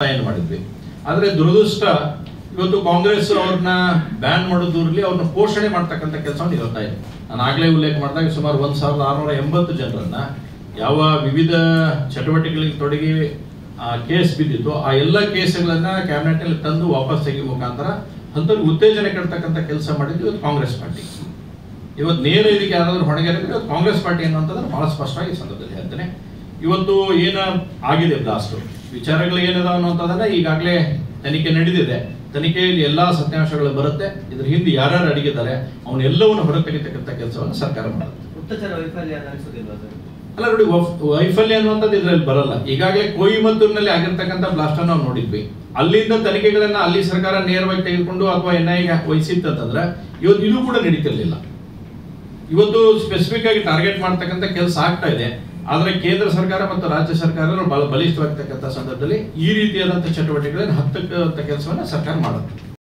ಏನು ಮಾಡಿದ್ವಿ ಆದ್ರೆ ದುರದೃಷ್ಟ ಇವತ್ತು ಕಾಂಗ್ರೆಸ್ ಅವ್ರನ್ನ ಬ್ಯಾನ್ ಮಾಡೋದ್ರಲ್ಲಿ ಅವ್ರನ್ನ ಪೋಷಣೆ ಮಾಡ್ತಕ್ಕಂಥ ಕೆಲಸವನ್ನು ಇರ್ತಾ ಇದೆ ನಾನು ಆಗ್ಲೇ ಉಲ್ಲೇಖ ಮಾಡಿದಾಗ ಸುಮಾರು ಒಂದ್ ಸಾವಿರದ ಆರುನೂರ ಎಂಬತ್ತು ಜನರನ್ನ ಯಾವ ವಿವಿಧ ಚಟುವಟಿಕೆಗಳಿಗೆ ತೊಡಗಿ ಆ ಕೇಸ್ ಬಿದ್ದಿತ್ತು ಆ ಎಲ್ಲ ಕೇಸ್ಗಳನ್ನ ಕ್ಯಾಬಿನೆಟ್ ನಲ್ಲಿ ತಂದು ವಾಪಸ್ ತೆಗೆಯುವ ಮುಖಾಂತರ ಅಂಥವ್ರಿಗೆ ಉತ್ತೇಜನ ಕೊಡ್ತಕ್ಕಂಥ ಕೆಲಸ ಮಾಡಿದ್ದು ಇವತ್ತು ಕಾಂಗ್ರೆಸ್ ಪಾರ್ಟಿ ಇವತ್ತು ನೇರ ಇದಕ್ಕೆ ಯಾರಾದ್ರೂ ಹೊಣೆಗಾರಿದ್ರೆ ಇವತ್ತು ಕಾಂಗ್ರೆಸ್ ಪಾರ್ಟಿ ಅನ್ನುವಂಥದ್ದು ಬಹಳ ಸ್ಪಷ್ಟವಾಗಿ ಈ ಸಂದರ್ಭದಲ್ಲಿ ಹೇಳ್ತೇನೆ ಇವತ್ತು ಏನ ಆಗಿದೆ ಬ್ಲಾಸ್ಟ್ ವಿಚಾರಗಳು ಏನಿದಾವ ಅನ್ನುವಂಥದ್ದನ್ನ ಈಗಾಗಲೇ ತನಿಖೆ ನಡೆದಿದೆ ತನಿಖೆಯಲ್ಲಿ ಎಲ್ಲಾ ಸತ್ಯಾಂಶಗಳು ಬರುತ್ತೆ ಇದ್ರ ಹಿಂದೆ ಯಾರ್ಯಾರು ಅಡಗಿದ್ದಾರೆ ಅವನ್ನೆಲ್ಲವನ್ನು ಹೊರತೆಗೆತಕ್ಕಂಥ ಕೆಲಸವನ್ನು ಸರ್ಕಾರ ಮಾಡುತ್ತೆ ಗುಪ್ತಚರ ವೈಫಲ್ಯ ಅಂತ ಅನ್ಸೋದಿಲ್ವಾ ಸರ್ ಅಲ್ಲ ನೋಡಿ ವಫ್- ವೈಫಲ್ಯ ಅನ್ನುವಂಥದ್ದು ಇದ್ರಲ್ಲಿ ಬರಲ್ಲ ಈಗಾಗಲೇ ಕೊಯಿಮತ್ತೂರಿನಲ್ಲಿ ಆಗಿರ್ತಕ್ಕಂಥ ಬ್ಲಾಸ್ಟ್ ಅನ್ನು ನಾವು ನೋಡಿದ್ವಿ ಅಲ್ಲಿಂದ ತನಿಖೆಗಳನ್ನ ಅಲ್ಲಿ ಸರ್ಕಾರ ನೇರವಾಗಿ ತೆಗೆದುಕೊಂಡು ಅಥವಾ ಎನ್ ಐ ವಹಿಸಿತ್ತು ಅಂತಂದ್ರೆ ಇವತ್ತು ಇದು ಕೂಡ ನಡೀತಿರ್ಲಿಲ್ಲ ಇವತ್ತು ಸ್ಪೆಸಿಫಿಕ್ ಆಗಿ ಟಾರ್ಗೆಟ್ ಮಾಡ್ತಕ್ಕಂಥ ಕೆಲಸ ಆಗ್ತಾ ಇದೆ ಆದ್ರೆ ಕೇಂದ್ರ ಸರ್ಕಾರ ಮತ್ತು ರಾಜ್ಯ ಸರ್ಕಾರಗಳು ಬಹಳ ಬಲಿಷ್ಠವಾಗಿರ್ತಕ್ಕಂಥ ಸಂದರ್ಭದಲ್ಲಿ ಈ ರೀತಿಯಾದಂತಹ ಚಟುವಟಿಕೆಗಳನ್ನು ಹತ್ತಕ್ಕಂಥ ಕೆಲಸವನ್ನ ಸರ್ಕಾರ ಮಾಡುತ್ತೆ